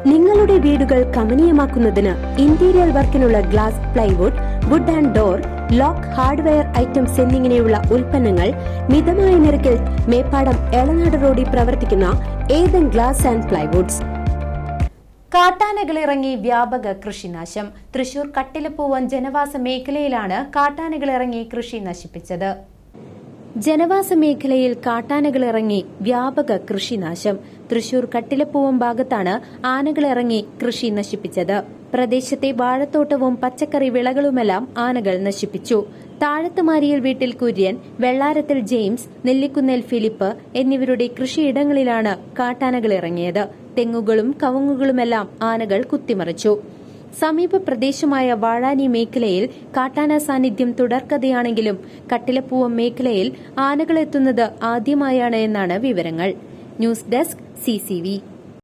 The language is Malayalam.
നിങ്ങളുടെ വീടുകൾ കമനീയമാക്കുന്നതിന് ഇന്റീരിയർ വർക്കിനുള്ള glass plywood wood and door lock hardware items എന്നിങ്ങനെയുള്ള ഉൽപ്പന്നങ്ങൾ മിതമായ നിരക്കിൽ മേപ്പാടം എളനാട് റോഡിൽ പ്രവർത്തിക്കുന്ന ഏതൻ ഗ്ലാസ് ആൻഡ് പ്ലൈവുഡ്സ് കാട്ടാനകളിറങ്ങി വ്യാപക കൃഷിനാശം തൃശൂർ കട്ടിലപ്പൂവൻ ജനവാസ മേഖലയിലാണ് കാട്ടാനകളിറങ്ങി കൃഷി നശിപ്പിച്ചത് ജനവാസ മേഖലയിൽ കാട്ടാനകളിറങ്ങി വ്യാപക കൃഷിനാശം തൃശൂർ കട്ടിലപ്പൂവം ഭാഗത്താണ് ആനകളിറങ്ങി കൃഷി നശിപ്പിച്ചത് പ്രദേശത്തെ വാഴത്തോട്ടവും പച്ചക്കറി വിളകളുമെല്ലാം ആനകൾ നശിപ്പിച്ചു താഴത്തുമാരിയിൽ വീട്ടിൽ കുര്യൻ വെള്ളാരത്തിൽ ജെയിംസ് നെല്ലിക്കുന്നേൽ ഫിലിപ്പ് എന്നിവരുടെ കൃഷിയിടങ്ങളിലാണ് കാട്ടാനകൾ ഇറങ്ങിയത് തെങ്ങുകളും കവുങ്ങുകളുമെല്ലാം ആനകൾ കുത്തിമറിച്ചു സമീപ പ്രദേശമായ വാഴാനി മേഖലയിൽ കാട്ടാന സാന്നിധ്യം തുടർക്കഥയാണെങ്കിലും കട്ടിലപ്പൂവം മേഖലയിൽ ആനകളെത്തുന്നത് ആദ്യമായാണ് എന്നാണ് വിവരങ്ങൾ ന്യൂസ് ഡെസ്ക് സി